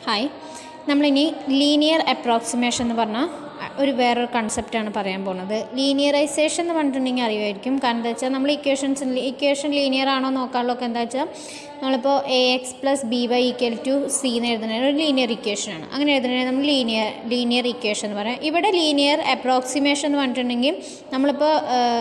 Hi നമ്മളിനി linear approximation എന്ന് പറഞ്ഞാൽ ഒരു വേറൊരു കൺസെപ്റ്റാണ് പറയാൻ പോകുന്നത് ലീനിയറൈസേഷൻ എന്ന് പറഞ്ഞിട്ടുണ്ടെങ്കിൽ അറിയുമായിരിക്കും കാരണം എന്താ വെച്ചാൽ നമ്മൾ ഇക്വേഷൻസ് ഇക്വേഷൻ ലീനിയർ ആണോ നോക്കാനുള്ളതൊക്കെ എന്താ വെച്ചാൽ നമ്മളിപ്പോൾ A X plus B Y equal to C എന്ന് എഴുതുന്നത് ഒരു ലീനിയർ ഇക്വേഷനാണ് അങ്ങനെ എഴുതുന്നത് നമ്മൾ ലീനിയർ ലീനിയർ ഇക്വേഷൻ എന്ന് പറയാം ഇവിടെ ലീനിയർ അപ്രോക്സിമേഷൻ എന്ന് പറഞ്ഞിട്ടുണ്ടെങ്കിൽ നമ്മളിപ്പോൾ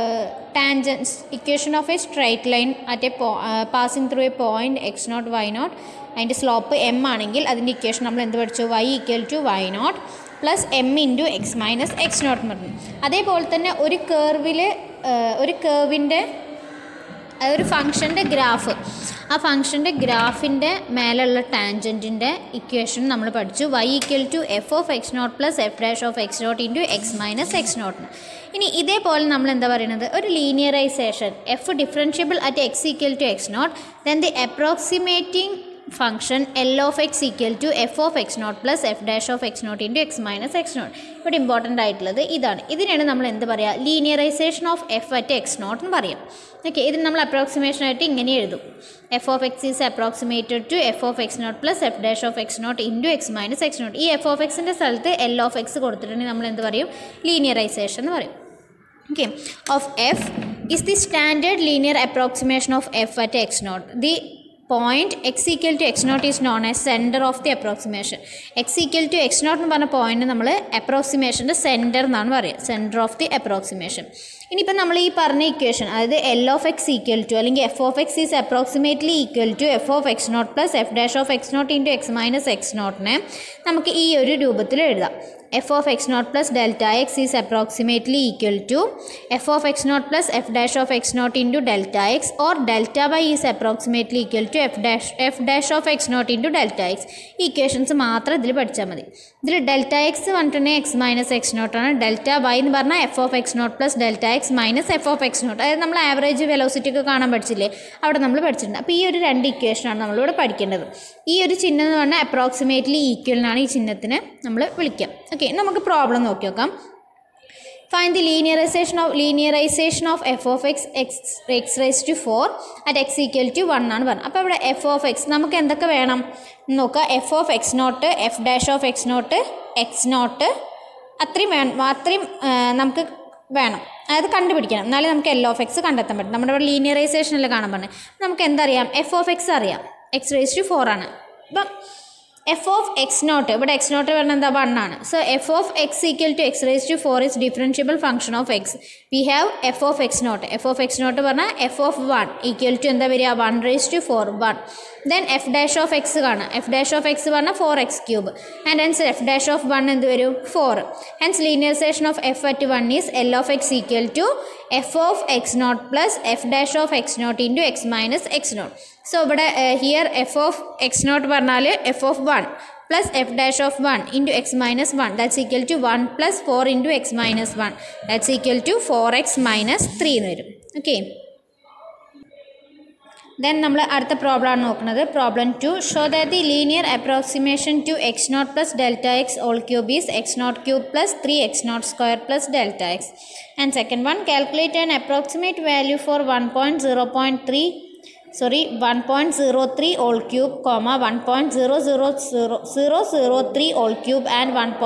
tangents equation of a straight line at a passing through a point X naught Y naught അതിൻ്റെ സ്ലോപ്പ് എം ആണെങ്കിൽ അതിൻ്റെ ഇക്വേഷൻ നമ്മൾ എന്ത് പഠിച്ചു Y equal to Y naught plus M into X minus X naught എന്ന് പറഞ്ഞു അതേപോലെ തന്നെ ഒരു കേർവിൽ ഒരു കേർവിൻ്റെ ഒരു ഫംഗ്ഷൻ്റെ ഗ്രാഫ് ആ ഫംഗ്ഷൻ്റെ ഗ്രാഫിൻ്റെ മേലുള്ള ടാൻജൻറ്റിൻ്റെ ഇക്വേഷൻ നമ്മൾ പഠിച്ചു Y equal to F of X naught plus F dash of X naught into X minus X നോട്ടിന് ഇനി ഇതേപോലെ നമ്മൾ എന്താ പറയുന്നത് ഒരു linearization F differentiable at X equal to X naught then the approximating function L of X equal to F of X naught plus F dash of X naught into X minus X naught ഇവിടെ important ആയിട്ടുള്ളത് ഇതാണ് ഇതിനാണ് നമ്മൾ എന്ത് പറയുക linearisation of F at X naught എന്ന് പറയും okay ഇതിന് നമ്മൾ അപ്രോക്സിമേഷൻ ആയിട്ട് ഇങ്ങനെ എഴുതും F of X is approximated to F of X naught plus F dash of X naught into X minus X naught ഈ എഫ് ഓഫ് എക്സിൻ്റെ സ്ഥലത്ത് എൽ ഓഫ് എക്സ് കൊടുത്തിട്ടുണ്ടെങ്കിൽ നമ്മൾ എന്ത് പറയും ലീനിയറൈസേഷൻ എന്ന് പറയും okay of f is the standard linear approximation of f at x naught the point x equal to x naught is known as center of the approximation x equal to x naught എന്ന് പറഞ്ഞ point നമ്മൾ അപ്രോക്സിമേഷൻ്റെ centre എന്നാണ് പറയുക centre of the approximation ഇനിയിപ്പോൾ നമ്മൾ ഈ പറഞ്ഞ equation അതായത് L of X equal to അല്ലെങ്കിൽ F of X is approximately equal to F of X naught plus F dash of X naught into X minus X നോട്ടിനെ നമുക്ക് ഈ ഒരു രൂപത്തിൽ എഴുതാം F of X naught plus delta X is approximately equal to F of X naught plus F dash of X naught into delta X or delta Y is approximately equal to F dash F dash of X naught into delta X ഈ equations മാത്രം ഇതിൽ പഠിച്ചാൽ മതി ഇതിൽ delta X പറഞ്ഞിട്ടുണ്ടെങ്കിൽ X minus X നോട്ടാണ് delta Y എന്ന് പറഞ്ഞാൽ F of X naught plus delta X minus F of X naught അതായത് നമ്മൾ ആവറേജ് വെലോസിറ്റി ഒക്കെ കാണാൻ പഠിച്ചില്ലേ അവിടെ നമ്മൾ പഠിച്ചിട്ടുണ്ട് അപ്പോൾ ഈ ഒരു രണ്ട് ഇക്വേഷനാണ് നമ്മളിവിടെ പഠിക്കേണ്ടത് ഈ ഒരു ചിഹ്നം എന്ന് പറഞ്ഞാൽ അപ്രോക്സിമേറ്റ്ലി ഈക്വൽ എന്നാണ് ഈ ചിഹ്നത്തിനെ നമ്മൾ വിളിക്കുക ഓക്കെ നമുക്ക് പ്രോബ്ലം നോക്കി നോക്കാം fine the linearization of linearization of F of X X X rise to four at X equal to one ആണ് പറഞ്ഞത് അപ്പോൾ ഇവിടെ എഫ് ഓഫ് എക്സ് നമുക്ക് എന്തൊക്കെ വേണം നോക്കുക F of X naught F dash of X naught X naught അത്രയും വേണം അത്രയും നമുക്ക് വേണം അതായത് കണ്ടുപിടിക്കണം എന്നാലേ നമുക്ക് എൽ ഓഫ് എക്സ് കണ്ടെത്താൻ പറ്റും നമ്മുടെ ഇവിടെ ലീനിയറൈസേഷനിൽ കാണാൻ പറഞ്ഞത് നമുക്ക് എന്തറിയാം എഫ് ഓഫ് എക്സ് അറിയാം എക്സ് റേസ് ടു ഫോർ ആണ് അപ്പം എഫ് ഓഫ് എക്സ് നോട്ട് ഇവിടെ എക്സ് നോട്ട് പറഞ്ഞാൽ എന്താ വൺ ആണ് so F of X equal to X raise to four is differentiable function of X we have F of X naught F of X naught പറഞ്ഞാൽ F of one equal to എന്താ വരിക one raise to four one then F dash of X കാണാം F dash of X പറഞ്ഞാൽ four X cube and hence F dash of one എന്ത് വരും four hence linearization of F at one is L of X equal to F of X naught plus F dash of X naught into X minus X naught so ഇവിടെ here F of X naught പറഞ്ഞാൽ F of one plus F dash of one into X minus one that's equal to one plus four into X minus one that's equal to four X minus three എന്ന് വരും okay then നമ്മൾ അടുത്ത problem ആണ് നോക്കുന്നത് problem to show that the linear approximation to X naught plus delta X all cube is X naught cube plus three X naught square plus delta X and second one calculate an approximate value for one point zero point three sorry 1.03 all cube comma 1.0003 all cube and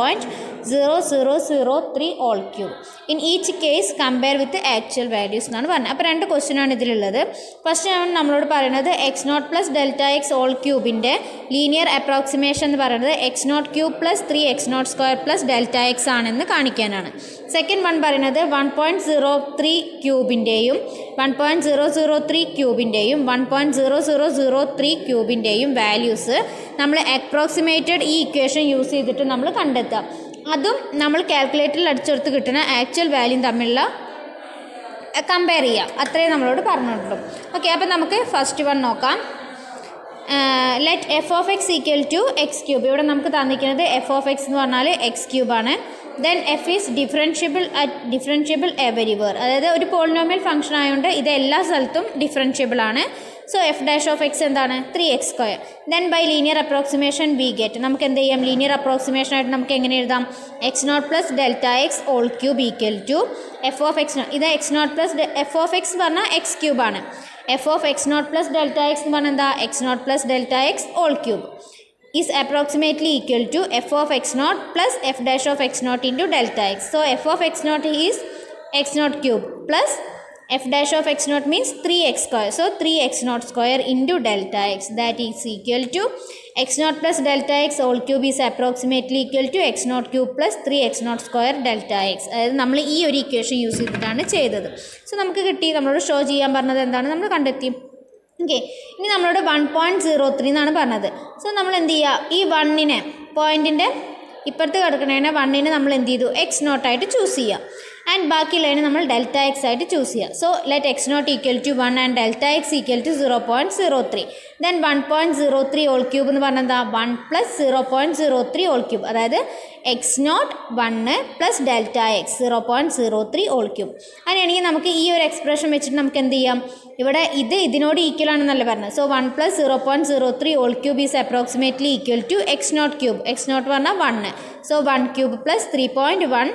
1.0003 all cube in each case compare with the actual values എന്നാണ് പറഞ്ഞത് അപ്പോൾ രണ്ട് question ആണ് ഇതിലുള്ളത് first ആണ് നമ്മളോട് പറയുന്നത് X naught plus delta X all ക്യൂബിൻ്റെ ലീനിയർ അപ്രോക്സിമേഷൻ എന്ന് പറയുന്നത് X naught cube plus three X naught square plus delta X ആണെന്ന് കാണിക്കാനാണ് സെക്കൻഡ് വൺ പറയുന്നത് വൺ പോയിൻറ്റ് സീറോ ത്രീ ക്യൂബിൻ്റെയും one point zero zero three ക്യൂബിൻ്റെയും one point zero zero zero three ക്യൂബിൻ്റെയും values നമ്മൾ approximated ഈ ഇക്വേഷൻ യൂസ് ചെയ്തിട്ട് നമ്മൾ കണ്ടെത്തുക അതും നമ്മൾ കാൽക്കുലേറ്ററിൽ അടിച്ചെടുത്ത് കിട്ടുന്ന ആക്ച്വൽ വാല്യൂ തമ്മിലുള്ള കമ്പയർ ചെയ്യാം അത്രയും നമ്മളോട് പറഞ്ഞിട്ടുള്ളൂ ഓക്കെ അപ്പോൾ നമുക്ക് ഫസ്റ്റ് വൺ നോക്കാം let F of X equal to X cube ഇവിടെ നമുക്ക് തന്നിരിക്കുന്നത് എഫ് ഓഫ് എക്സ് എന്ന് പറഞ്ഞാൽ എക്സ് ക്യൂബാണ് then F is differentiable at differentiable everywhere അതായത് ഒരു പോളിനോമിയൽ ഫംഗ്ഷൻ ആയതുകൊണ്ട് ഇത് എല്ലാ സ്ഥലത്തും ഡിഫറൻഷ്യബിൾ ആണ് so F dash of X എന്താണ് three X square then by linear approximation we get നമുക്ക് എന്ത് ചെയ്യാം ലീനിയർ അപ്രോക്സിമേഷൻ ആയിട്ട് നമുക്ക് എങ്ങനെ എഴുതാം X naught plus delta X all cube equal to F of X ഇത് X naught plus F of X പറഞ്ഞാൽ എക്സ് ക്യൂബാണ് F of X naught plus delta X എന്ന് പറഞ്ഞാൽ എന്താ X naught plus delta X all cube is approximately equal to f of x naught plus f dash of x naught into delta x. So f of x naught is x naught cube plus f dash of x naught means 3x square. So 3x naught square into delta x that is equal to x naught plus delta x whole cube is approximately equal to x naught cube plus 3x naught square delta x. അതായത് നമ്മൾ ഈ ഒരു equation use ചെയ്തിട്ടാണ് ചെയ്തത് so നമുക്ക് കിട്ടി നമ്മളോട് show ചെയ്യാൻ പറഞ്ഞത് എന്താണ് നമ്മൾ കണ്ടെത്തി ഓക്കെ ഇനി നമ്മളോട് വൺ പോയിൻറ്റ് സീറോ ത്രീ എന്നാണ് പറഞ്ഞത് സോ നമ്മൾ എന്ത് ചെയ്യുക ഈ വണ്ണിനെ പോയിൻറ്റിൻ്റെ ഇപ്പുറത്ത് കിടക്കുന്നതിനെ വണ്ണിനെ നമ്മൾ എന്ത് ചെയ്തു എക്സ് നോട്ടായിട്ട് ചൂസ് ചെയ്യുക ആൻഡ് ബാക്കിയുള്ളതിനെ നമ്മൾ ഡെൽറ്റ എക്സ് ആയിട്ട് ചൂസ് ചെയ്യുക so let X naught equal to one and delta X equal to zero point zero three then one point zero three all cube എന്ന് പറഞ്ഞാൽ എന്താ one plus zero point zero three all cube അതായത് X naught one plus delta X zero point zero three all cube അങ്ങനെയാണെങ്കിൽ നമുക്ക് ഈ ഒരു expression വെച്ചിട്ട് നമുക്ക് എന്ത് ചെയ്യാം ഇവിടെ ഇത് ഇതിനോട് ഈക്വൽ ആണെന്നല്ല പറഞ്ഞത് so one plus zero point zero three all cube is approximately equal to X naught cube X naught പറഞ്ഞാൽ one so one cube plus three point one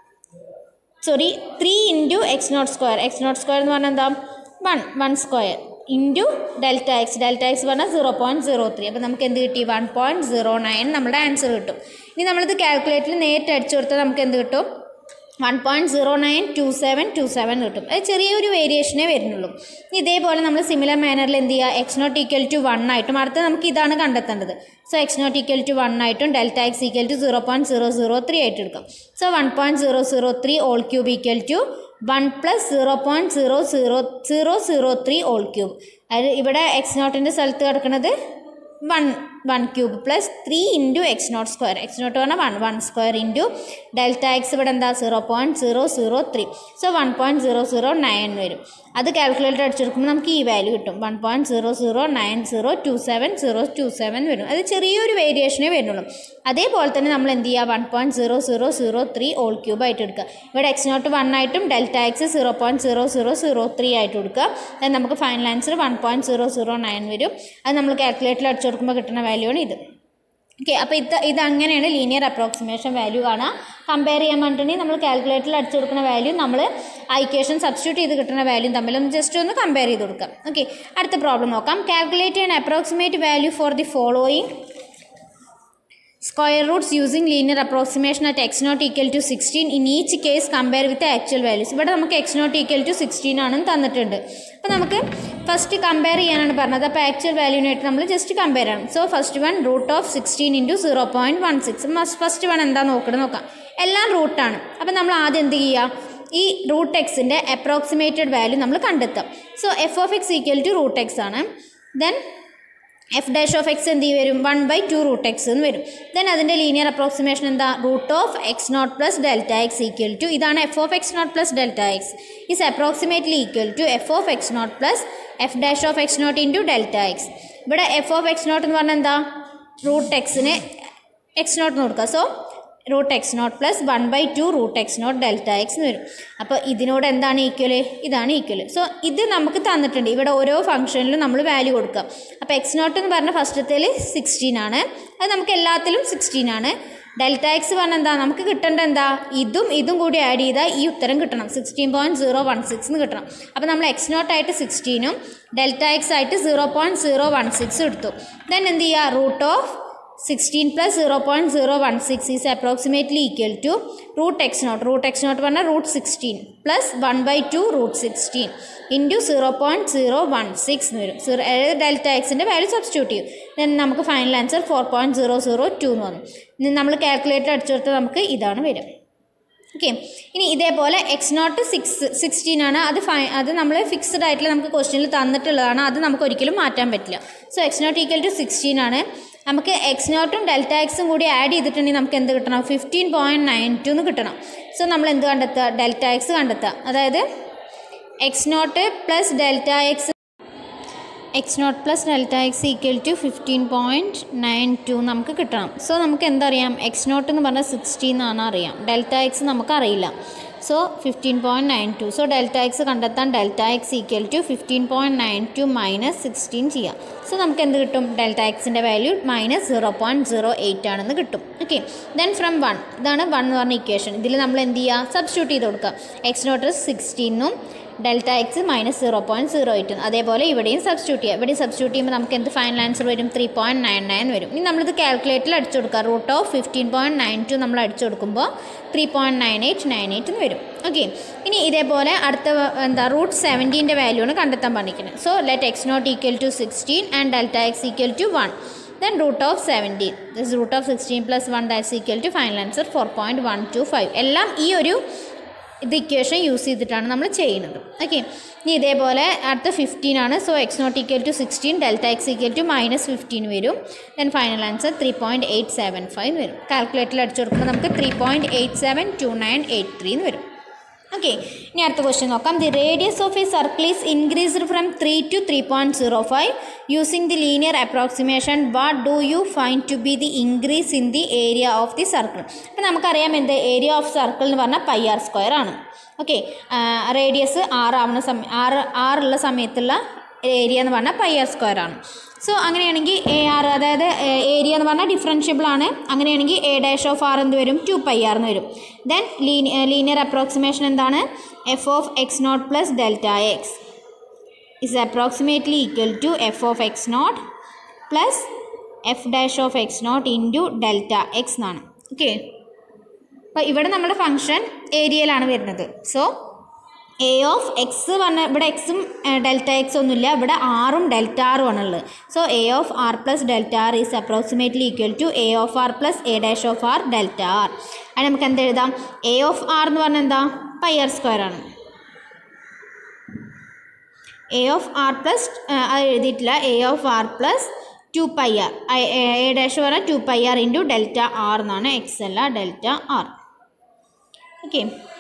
sorry three into X naught square X naught square എന്ന് പറഞ്ഞാൽ എന്താ one one square into delta X delta X പറഞ്ഞാൽ zero point zero three അപ്പോൾ നമുക്ക് എന്ത് കിട്ടി one point zero nine നമ്മുടെ answer കിട്ടും ഇനി നമ്മളിത് കാൽക്കുലേറ്ററിൽ നേരിട്ട് അടിച്ചു കൊടുത്താൽ നമുക്ക് എന്ത് കിട്ടും one point zero nine two seven two seven കിട്ടും അത് ചെറിയൊരു വേരിയേഷനേ വരുന്നുള്ളൂ ഇനി ഇതേപോലെ നമ്മൾ സിമിലർ മാനറിൽ എന്ത് ചെയ്യുക X naught equal to one ആയിട്ടും അടുത്ത് നമുക്ക് ഇതാണ് കണ്ടെത്തേണ്ടത് so X naught equal to one ആയിട്ടും delta X equal to zero point zero zero three ആയിട്ട് എടുക്കാം so one point zero zero three all cube equal to one plus zero point zero zero zero zero three all cube അതായത് ഇവിടെ X നോട്ടിൻ്റെ സ്ഥലത്ത് കിടക്കുന്നത് one one cube plus three into X naught square X naught പറഞ്ഞാൽ one one square into delta X ഇവിടെ എന്താ zero point zero zero three so one point zero zero nine വരും അത് കാൽക്കുലേറ്റർ അടിച്ചെടുക്കുമ്പോൾ നമുക്ക് ഈ വാല്യൂ കിട്ടും one point zero zero nine zero two seven zero two seven വരും അത് ചെറിയൊരു വേരിയേഷനേ വരുന്നുള്ളൂ അതേപോലെ തന്നെ നമ്മൾ എന്ത് ചെയ്യുക one point zero zero zero three all cube ആയിട്ട് എടുക്കുക ഇവിടെ എക്സ് നോട്ട് വൺ ആയിട്ടും delta X zero point zero zero zero three ആയിട്ട് കൊടുക്കുക അത് നമുക്ക് final answer one point zero zero nine വരും അത് നമ്മൾ കാൽക്കുലേറ്ററിൽ അടിച്ചു കൊടുക്കുമ്പോൾ കിട്ടുന്ന വാല്യൂ ആണ് ഇത് ഓക്കെ അപ്പോൾ ഇത് ഇത് അങ്ങനെയാണ് ലീനിയർ അപ്രോക്സിമേഷൻ വാല്യൂ കാണുക കമ്പയർ ചെയ്യാൻ വേണ്ടിയിട്ടുണ്ടെങ്കിൽ നമ്മൾ കാൽക്കുലേറ്ററിൽ അടിച്ചു കൊടുക്കുന്ന വാല്യൂ നമ്മൾ ആ ഇക്വേഷൻ സബ്സ്റ്റിറ്റ്യൂട്ട് ചെയ്ത് കിട്ടുന്ന വാല്യൂ തമ്മിൽ ഒന്ന് ജസ്റ്റ് ഒന്ന് കമ്പയർ ചെയ്ത് കൊടുക്കാം ഓക്കെ അടുത്ത പ്രോബ്ലം നോക്കാം calculate an approximate value for the following square roots using linear approximation at X naught equal to sixteen in each case compare with actual values ഇവിടെ നമുക്ക് x naught equal to sixteen ആണെന്ന് തന്നിട്ടുണ്ട് അപ്പോൾ നമുക്ക് first compare ചെയ്യാനാണ് പറഞ്ഞത് അപ്പോൾ actual വാല്യൂനായിട്ട് നമ്മൾ ജസ്റ്റ് കമ്പയർ ചെയ്യണം so first one root of sixteen into zero point one six first one എന്താ നോക്കണം നോക്കാം എല്ലാം റൂട്ടാണ് അപ്പോൾ നമ്മൾ ആദ്യം എന്ത് ചെയ്യുക ഈ റൂട്ട് എക്സിൻ്റെ അപ്രോക്സിമേറ്റഡ് വാല്യൂ നമ്മൾ കണ്ടെത്താം so F of X equal to root x ആണ് then F dash of x എന്ത് ചെയ്യും വരും one by two root x എന്ന് വരും ദെൻ അതിൻ്റെ ലീനിയർ അപ്രോക്സിമേഷൻ എന്താ root of X naught plus delta X equal to ഇതാണ് f of X naught plus delta X is approximately equal to F of X naught plus F dash of X naught into delta X ഇവിടെ f of X naught എന്ന് പറഞ്ഞാൽ എന്താ root എക്സിന് x naught എന്ന് കൊടുക്കുക so root x naught plus one by two root x naught delta X എന്ന് വരും അപ്പോൾ ഇതിനോട് എന്താണ് ഈക്വൽ ഇതാണ് ഈക്വൽ സോ ഇത് നമുക്ക് തന്നിട്ടുണ്ട് ഇവിടെ ഓരോ ഫംഗ്ഷനിലും നമ്മൾ വാല്യൂ കൊടുക്കുക അപ്പോൾ എക്സ് നോട്ട് എന്ന് പറഞ്ഞ ഫസ്റ്റത്തിൽ സിക്സ്റ്റീൻ ആണ് അത് നമുക്ക് എല്ലാത്തിലും സിക്സ്റ്റീൻ ആണ് ഡെൽറ്റ എക്സ് പറഞ്ഞാൽ എന്താ നമുക്ക് കിട്ടേണ്ട എന്താ ഇതും ഇതും കൂടി ആഡ് ചെയ്താൽ ഈ ഉത്തരം കിട്ടണം sixteen point zero one six എന്ന് കിട്ടണം അപ്പോൾ നമ്മൾ എക്സ് നോട്ട് ആയിട്ട് സിക്സ്റ്റീനും ഡെൽറ്റ എക്സ് ആയിട്ട് zero point zero one six എടുത്തു ദെൻ എന്ത് ചെയ്യുക root of sixteen plus zero point zero one six is approximately equal to root x naught root x naught പറഞ്ഞാൽ root sixteen plus one by two root sixteen into zero point zero one six എന്ന് വരും zero അതായത് delta എക്സിൻ്റെ value substitute ചെയ്യും then നമുക്ക് final answer four point zero zero two എന്ന് വന്നു ഇനി നമ്മൾ കാൽക്കുലേറ്റർ അടിച്ചു കൊടുത്താൽ നമുക്ക് ഇതാണ് വരും ഓക്കെ ഇനി ഇതേപോലെ എക്സ് നോട്ട് സിക്സ് സിക്സ്റ്റീൻ ആണ് അത് ഫൈ അത് നമ്മൾ ഫിക്സ്ഡ് ആയിട്ടുള്ള നമുക്ക് ക്വസ്റ്റ്യനിൽ തന്നിട്ടുള്ളതാണ് അത് നമുക്ക് ഒരിക്കലും മാറ്റാൻ പറ്റില്ല so X naught equal to sixteen ആണ് നമുക്ക് എക്സ് നോട്ടും ഡെൽറ്റ എക്സും കൂടി ആഡ് ചെയ്തിട്ടുണ്ടെങ്കിൽ നമുക്ക് എന്ത് കിട്ടണം ഫിഫ്റ്റീൻ പോയിൻറ്റ് നയൻ ടു എന്ന് കിട്ടണം സോ നമ്മൾ എന്ത് കണ്ടെത്തുക ഡെൽറ്റ എക്സ് കണ്ടെത്തുക അതായത് X naught plus delta x x naught plus delta X equal to fifteen point nine two നമുക്ക് കിട്ടണം സോ നമുക്ക് എന്തറിയാം എക്സ് നോട്ട് എന്ന് പറഞ്ഞാൽ സിക്സ്റ്റീൻ എന്നാണ് അറിയാം ഡെൽറ്റ എക്സ് നമുക്കറിയില്ല so fifteen point nine two so delta x കണ്ടെത്താൻ delta X equal to fifteen point nine two minus sixteen ചെയ്യാം സോ നമുക്ക് എന്ത് കിട്ടും ഡെൽറ്റ എക്സിൻ്റെ value minus zero point zero eight ആണെന്ന് കിട്ടും ഓക്കെ ദെൻ ഫ്രം വൺ ഇതാണ് വൺ എന്ന് പറഞ്ഞ ഇക്വേഷൻ ഇതിൽ നമ്മൾ എന്ത് ചെയ്യുക സബ്സ്റ്റിറ്റ്യൂട്ട് ചെയ്ത് കൊടുക്കുക എക്സ് നോട്ട് സിക്സ്റ്റീനും delta X minus zero point zero eight അതേപോലെ ഇവിടെയും സബ്സ്റ്റിറ്റ്യൂട്ട് ചെയ്യുക ഇവിടെയും സബ്സ്റ്റിറ്റ്യൂട്ട് ചെയ്യുമ്പോൾ നമുക്ക് എന്ത് ഫൈനൽ ആൻസർ വരും ത്രീ പോയിൻറ്റ് നയൻ നയൻ വരും ഇനി നമ്മളിത് കാൽക്കുലേറ്ററിൽ അടിച്ചു കൊടുക്കുക root of fifteen point nine two നമ്മൾ അടിച്ചു കൊടുക്കുമ്പോൾ three point nine eight nine eight എന്ന് വരും ഓക്കെ ഇനി ഇതേപോലെ അടുത്ത എന്താ റൂട്ട് സെവൻറ്റീൻ്റെ വാല്യൂ ആണ് കണ്ടെത്താൻ പറഞ്ഞിരിക്കുന്നത് so let X naught equal to sixteen and delta X equal to one then root of 17 this is root of 16 plus 1 that's equal to final answer 4.125 എല്ലാം ഈ ഒരു ഇത് ഇക്വേഷൻ യൂസ് ചെയ്തിട്ടാണ് നമ്മൾ ചെയ്യുന്നത് ഓക്കെ ഇനി ഇതേപോലെ അടുത്ത ഫിഫ്റ്റീൻ ആണ് so X naught equal to sixteen delta X equal to minus fifteen വരും then final answer three point eight seven five വരും കാൽക്കുലേറ്ററിൽ അടിച്ചു കൊടുക്കുമ്പോൾ നമുക്ക് three point eight seven two nine eight three എന്ന് വരും ഓക്കെ ഇനി അടുത്ത ക്വസ്റ്റ്യൻ നോക്കാം the radius of a circle is increased from three to three point zero five using the linear approximation what do you find to be the increase in the area of the circle അപ്പം നമുക്കറിയാം എന്ത് area of circle എന്ന് പറഞ്ഞാൽ pi r square ആണ് okay radius ആറാവുന്ന സമയം r ആറുള്ള സമയത്തുള്ള ഏരിയ എന്ന് പറഞ്ഞാൽ പൈ ആർ സ്ക്വയർ ആണ് സോ അങ്ങനെയാണെങ്കിൽ എ ആർ അതായത് ഏരിയ എന്ന് പറഞ്ഞാൽ ഡിഫറൻഷ്യബിൾ ആണ് അങ്ങനെയാണെങ്കിൽ എ ഡാഷ് ഓഫ് ആർ എന്ത് വരും ടു പൈ ആർ എന്ന് വരും ദെൻ ലീനിയർ അപ്രോക്സിമേഷൻ എന്താണ് f of X naught plus delta x is approximately equal to F of X naught plus F dash of X naught into delta x എന്നാണ് okay അപ്പോൾ ഇവിടെ നമ്മുടെ function ഏരിയയിലാണ് വരുന്നത് so a of X പറഞ്ഞ ഇവിടെ എക്സും ഡെൽറ്റ എക്സ് ഒന്നുമില്ല ഇവിടെ ആറും ഡെൽറ്റ ആറും ആണുള്ളത് so a of r plus delta r is approximately equal to a of r plus a dash of r delta r അത് നമുക്ക് എന്ത് എഴുതാം എ ഓഫ് ആർ എന്ന് പറഞ്ഞാൽ എന്താ പൈ ആർ സ്ക്വയർ ആണ് എ ഓഫ് ആർ പ്ലസ് അത് എഴുതിയിട്ടില്ല a of r plus two pi r a dash പറഞ്ഞാൽ two pi r into delta r എന്നാണ് എക്സ് അല്ല delta r okay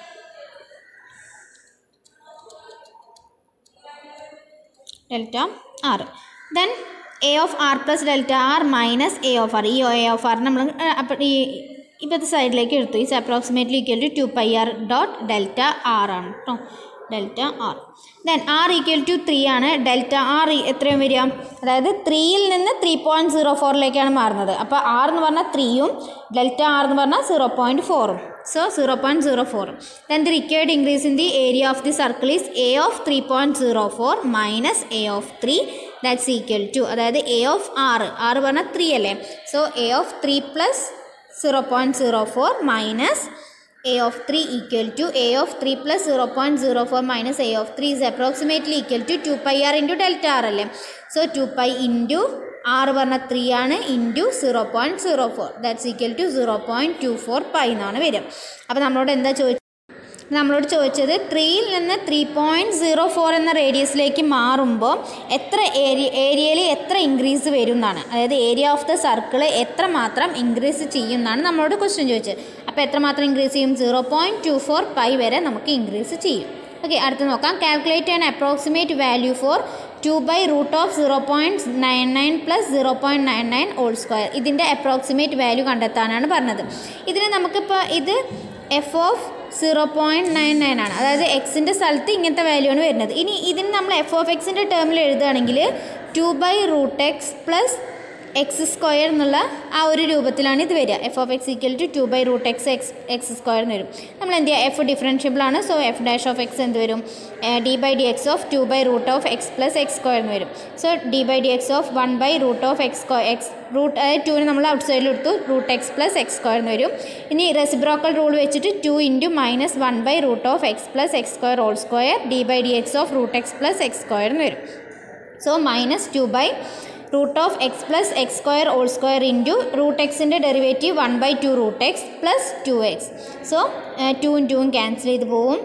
delta r then a of r plus delta r minus a of r ഈ a of r നമ്മൾ അപ്പം ഈ ഇപ്പോഴത്തെ സൈഡിലേക്ക് എടുത്തു is approximately equal to two pi r dot delta r ആണ് കേട്ടോ delta r then r equal to three ആണ് ഡെൽറ്റ ആർ എത്രയും വരിക അതായത് ത്രീയിൽ നിന്ന് ത്രീ പോയിൻറ്റ് സീറോ ഫോറിലേക്കാണ് മാറുന്നത് അപ്പോൾ ആർ എന്ന് പറഞ്ഞാൽ ത്രീയും ഡെൽറ്റ ആർ എന്ന് പറഞ്ഞാൽ സീറോ പോയിൻറ്റ് ഫോറും so zero point zero four then the required increase in the area of the circle is a of three point zero four minus a of three that's equal to അതായത് a of r r പറഞ്ഞാൽ three അല്ലേ so a of three plus zero point zero four minus a of three equal to a of three plus zero point zero four minus a of three is approximately equal to two pi r into delta r അല്ലേ so two pi into r പറഞ്ഞ three ആണ് into zero point zero four that's equal to zero point two four pi എന്നാണ് വരിക അപ്പോൾ നമ്മളോട് എന്താ ചോദിച്ചത് നമ്മളോട് ചോദിച്ചത് ത്രീയിൽ നിന്ന് ത്രീ പോയിൻറ്റ് സീറോ ഫോർ എന്ന റേഡിയസിലേക്ക് മാറുമ്പോൾ എത്ര ഏരിയ ഏരിയയിൽ എത്ര ഇൻക്രീസ് വരും എന്നാണ് അതായത് ഏരിയ ഓഫ് ദ സർക്കിൾ എത്ര മാത്രം ഇൻക്രീസ് ചെയ്യും എന്നാണ് നമ്മളോട് ക്വസ്റ്റ്യൻ ചോദിച്ചത് അപ്പോൾ എത്രമാത്രം ഇൻക്രീസ് ചെയ്യും zero point two four pi വരെ നമുക്ക് ഇൻക്രീസ് ചെയ്യും ഓക്കെ അടുത്ത് നോക്കാം calculate an approximate value for two by root of zero point nine nine plus zero point nine nine all square ഇതിൻ്റെ അപ്രോക്സിമേറ്റ് വാല്യൂ കണ്ടെത്താനാണ് പറഞ്ഞത് ഇതിന് നമുക്കിപ്പോൾ ഇത് f of zero point nine nine ആണ് അതായത് എക്സിൻ്റെ സ്ഥലത്ത് ഇങ്ങനത്തെ വാല്യൂ ആണ് വരുന്നത് ഇനി ഇതിന് നമ്മൾ എഫ് ഓഫ് എക്സിൻ്റെ ടേമിൽ എഴുതുകയാണെങ്കിൽ two by root x plus x square എന്നുള്ള ആ ഒരു രൂപത്തിലാണ് ഇത് വരിക f of X equal to two by root x X x square എന്ന് വരും നമ്മൾ എന്ത് ചെയ്യുക എഫ് ഡിഫറൻഷ്യബിൾ ആണ് so F dash of x എന്ത് വരും d by d x of two by root of x plus x square എന്ന് വരും so d by d x of one by root of X square x root അതായത് ടുവിന് നമ്മൾ out സൈഡിൽ എടുത്തു root x plus x square എന്ന് വരും ഇനി റെസിബ്രോക്കൽ റൂൾ വെച്ചിട്ട് two into minus one by root of x plus x square whole square d by d x of root x plus x square എന്ന് വരും so minus two by root of x plus x square all square into root എക്സിൻ്റെ derivative one by two root x plus two x so ടൂവും ടൂവും cancel ചെയ്ത് പോവും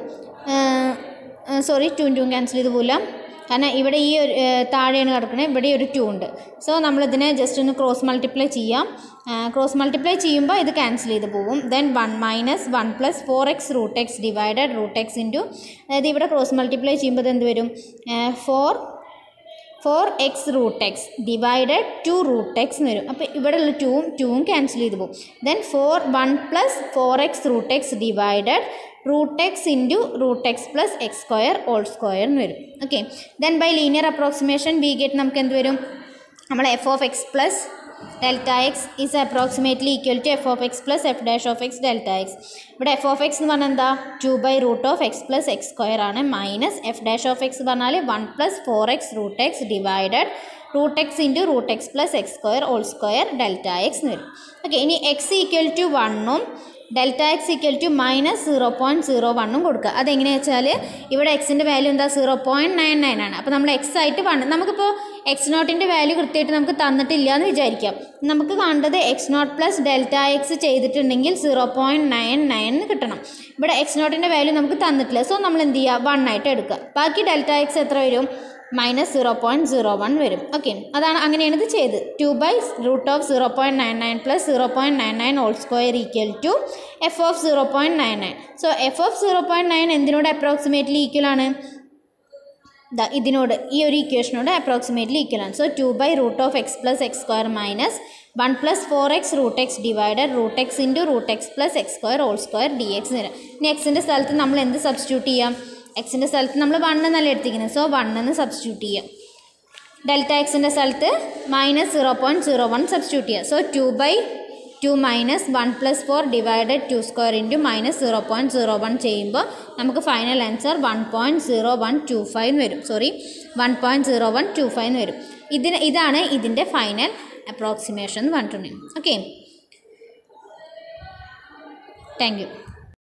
sorry ടൂവും ടൂവും cancel ചെയ്ത് പോവില്ല കാരണം ഇവിടെ ഈ ഒരു ഏഹ്, താഴെയാണ് കിടക്കുന്നത് ഇവിടെ ഒരു ടു ഉണ്ട് സോ നമ്മളിതിനെ ജസ്റ്റ് ഒന്ന് ക്രോസ് മൾട്ടിപ്ലൈ ചെയ്യാം ക്രോസ് മൾട്ടിപ്ലൈ ചെയ്യുമ്പോൾ ഇത് ക്യാൻസൽ ചെയ്ത് പോകും then one minus one plus four x root x divided root x into അതായത് ഇവിടെ ക്രോസ് മൾട്ടിപ്ലൈ ചെയ്യുമ്പോൾ ഇത് എന്ത് വരും four four x root x divided two root x എന്ന് വരും അപ്പോൾ ഇവിടെ ഉള്ള ടൂവും ടൂവും ക്യാൻസൽ ചെയ്ത് പോകും then four one plus four x root x divided root x into root x plus x square all square എന്ന് വരും okay then by linear approximation we get നമുക്ക് എന്ത് വരും നമ്മൾ f of x plus delta X is approximately equal to F of x plus F dash of x delta X ഇവിടെ f of X എന്ന് പറഞ്ഞാൽ എന്താ two by root of x plus x square ആണ് minus f dash of X പറഞ്ഞാൽ one plus four x root x divided root x into root x plus x square all square delta X എന്ന് വരും okay ഇനി x equal to വണ്ണും delta X equal to minus zero point zero വണ്ണും കൊടുക്കുക അതെങ്ങനെയാണെന്ന് വെച്ചാൽ ഇവിടെ എക്സിൻ്റെ വാല്യൂ എന്താ സീറോ പോയിൻറ്റ് നയൻ നയൻ ആണ് അപ്പോൾ നമ്മൾ എക്സ് ആയിട്ട് വൺ നമുക്കിപ്പോൾ എക്സ് നോട്ടിൻ്റെ വാല്യൂ കൃത്യമായിട്ട് നമുക്ക് തന്നിട്ടില്ല എന്ന് വിചാരിക്കാം നമുക്ക് കാണേണ്ടത് x naught plus delta x ചെയ്തിട്ടുണ്ടെങ്കിൽ സീറോ പോയിൻറ്റ് നയൻ നയൻ കിട്ടണം ഇവിടെ എക്സ് നോട്ടിൻ്റെ വാല്യൂ നമുക്ക് തന്നിട്ടില്ല സോ നമ്മൾ എന്ത് ചെയ്യുക വൺ ആയിട്ട് എടുക്കുക ബാക്കി ഡെൽറ്റ എക്സ് എത്ര വരും minus zero point zero one വരും ഓക്കെ അതാണ് അങ്ങനെയാണ് ഇത് ചെയ്ത് two by root of zero point nine nine plus zero point nine nine all square equal to F of zero point nine nine so F of zero point nine എന്തിനോട് approximately equal ആണ് ദാ ഇതിനോട് ഈ ഒരു ഇക്വേഷനോട് approximately equal ആണ് so two by root of x plus x square minus one plus four x root x divided root x into root x plus x square all square d x വരും ഇനി എക്സിൻ്റെ സ്ഥലത്ത് നമ്മൾ എന്ത് substitute ചെയ്യാം എക്സിൻ്റെ സ്ഥലത്ത് നമ്മൾ വൺ എന്നല്ല എടുത്തിരിക്കുന്നത് സോ വൺ എന്ന് സബ്സ്റ്റിറ്റ്യൂട്ട് ചെയ്യാം ഡെൽറ്റ എക്സിൻ്റെ സ്ഥലത്ത് minus zero point zero one substitute ചെയ്യുക so two by two minus one plus four divided two square into minus zero point zero one ചെയ്യുമ്പോൾ നമുക്ക് final answer one point zero one two five വരും sorry one point zero one two five വരും ഇതിന് ഇതാണ് ഇതിൻ്റെ final approximation എന്ന് പറഞ്ഞിട്ടുണ്ടെങ്കിൽ okay thank you